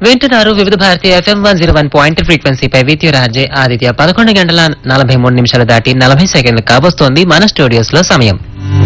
వింటున్నారు Vividh Bharati FM one zero one point ఫ్రీక్వెన్సీపై విద్యు రాజే ఆదిత్య పదకొండు గంటల నలభై మూడు నిమిషాలు దాటి నలభై సెకండ్లు కాబోస్తోంది మన స్టూడియోస్ లో సమయం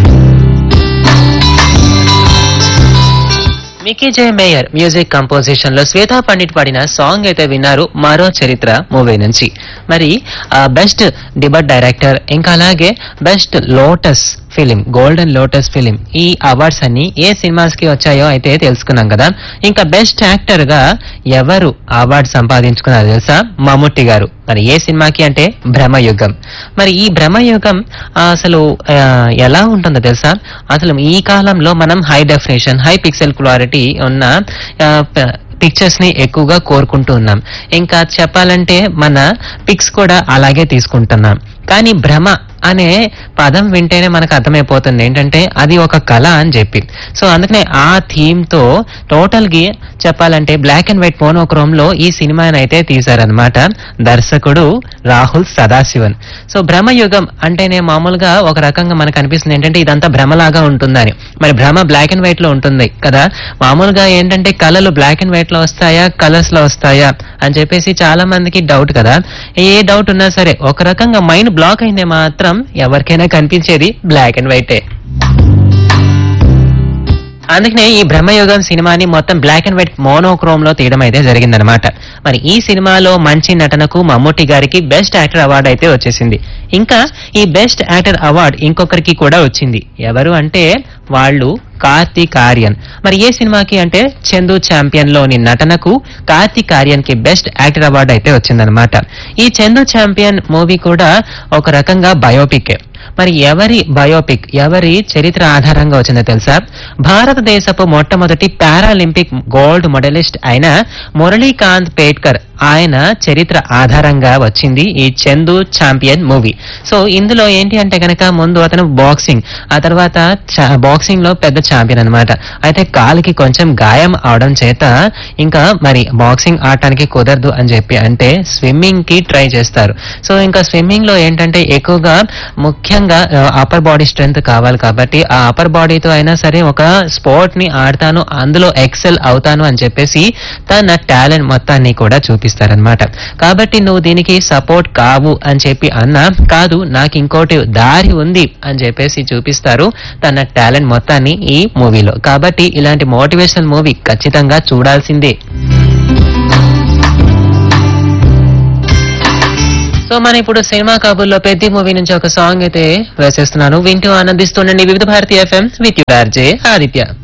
Mickey J Meyer music composition లో శ్వేతా పండిట్ పాడిన సాంగ్ అయితే విన్నారు మరో చరిత్ర మూవీ నుంచి మరి బెస్ట్ డిబట్ డైరెక్టర్ ఇంకా అలాగే best lotus film golden lotus film ఈ అవార్డ్స్ అన్ని ఏ సినిమాస్ కి వచ్చాయో అయితే తెలుసుకున్నాం కదా ఇంకా బెస్ట్ యాక్టర్ గా ఎవరు అవార్డు సంపాదించుకున్నారు తెలుసా మమ్ముట్టి గారు మరి ఏ సినిమాకి అంటే భ్రమయుగం మరి ఈ భ్రమయుగం ఆ, అసలు ఆ, ఎలా ఉంటుందో తెలుసా అసలు ఈ కాలంలో మనం high definition high pixel clarity ఉన్న ఆ, ప- పిక్చర్స్ ని ఎక్కువగా కోరుకుంటూ ఉన్నాం ఇంకా చెప్పాలంటే మన పిక్స్ కూడా అలాగే తీసుకుంటున్నాం కానీ భ్రమ అనే పదం వింటేనే మనకు అర్థమైపోతుంది ఏంటంటే అది ఒక కళ అని చెప్పి సో అందుకనే ఆ థీమ్ తో టోటల్ గా చెప్పాలంటే బ్లాక్ అండ్ వైట్ మోనోక్రోమ్ లో ఈ సినిమాని అయితే తీశారనమాట దర్శకుడు రాహుల్ సదాశివన్ సో భ్రమయుగం అంటేనే మామూలుగా ఒక రకంగా మనకు అనిపిస్తుంది ఏంటంటే ఇదంతా భ్రమలాగా ఉంటుందని మరి భ్రమ బ్లాక్ అండ్ వైట్ లో ఉంటుంది కదా మామూలుగా ఏంటంటే కళలు బ్లాక్ అండ్ వైట్ లో వస్తాయా కలర్స్ లో వస్తాయా అని చెప్పేసి చాలా మందికి డౌట్ కదా ఏ డౌట్ ఉన్నా సరే ఒక రకంగా మైండ్ బ్లాక్ అయిందే మాత్రం ఎవరికైనా కనిపించేది బ్లాక్ అండ్ వైటే అందుకనే ఈ బ్రహ్మయుగం సినిమాని మొత్తం బ్లాక్ అండ్ వైట్ మోనోక్రోమ్ లో తీయడం అయితే జరిగిందనమాట మరి ఈ సినిమాలో మంచి నటనకు మమ్ముట్టి గారికి బెస్ట్ యాక్టర్ అవార్డు అయితే వచ్చేసింది ఇంకా ఈ బెస్ట్ యాక్టర్ అవార్డు ఇంకొకరికి కూడా వచ్చింది ఎవరు అంటే వాళ్ళు కార్తీక్ ఆర్యన్ మరి ఏ సినిమాకి అంటే చందు ఛాంపియన్ లోని నటనకు కార్తీక్ ఆర్యన్ కి బెస్ట్ యాక్టర్ అవార్డు అయితే వచ్చిందనమాట ఈ చందు ఛాంపియన్ మూవీ కూడా ఒక రకంగా బయోపిక్ మరి ఎవరి బయోపిక్ ఎవరి చరిత్ర ఆధారంగా వచ్చిందో తెలుసా భారతదేశపు మొట్టమొదటి పారాలింపిక్ గోల్డ్ మెడలిస్ట్ అయిన మురళీకాంత్ పేట్కర్ ఆయన చరిత్ర ఆధారంగా వచ్చింది ఈ చందు ఛాంపియన్ మూవీ సో ఇందులో ఏంటి అంటే గనక ముందు అతను బాక్సింగ్ ఆ తర్వాత బాక్సింగ్ లో పెద్ద ఛాంపియన్ అన్నమాట అయితే కాలికి కొంచెం గాయం అవడం చేత ఇంకా మరి బాక్సింగ్ ఆడటానికి కుదరదు అని చెప్పి అంటే స్విమ్మింగ్ కి ట్రై చేస్తారు సో ఇంకా స్విమ్మింగ్ లో ఏంటంటే ఎక్కువగా ముఖ్యంగా అప్పర్ బాడీ స్ట్రెంగ్త్ కావాలి కాబట్టి ఆ అప్పర్ బాడీతో అయినా సరే ఒక స్పోర్ట్ ని ఆడతాను అందులో ఎక్సెల్ అవుతాను అని చెప్పేసి తన టాలెంట్ మొత్తాన్ని కూడా చూపిస్తారనమాట కాబట్టి నువ్వు దీనికి సపోర్ట్ కావు అని చెప్పి అన్నా కాదు నాకు ఇంకోటి దారి ఉంది అని చెప్పేసి చూపిస్తారు తన టాలెంట్ మొత్తాన్ని ఈ మూవీలో కాబట్టి ఇలాంటి మోటివేషనల్ మూవీ ఖచ్చితంగా చూడాల్సిందే సో మన ఇప్పుడు సినిమా కబుర్లో పెద్ద మూవీ నుంచి ఒక సాంగ్ అయితే వేసేస్తున్నాను వింటూ ఆనందిస్తుండండి Vividh Bharati FM with RJ Aditya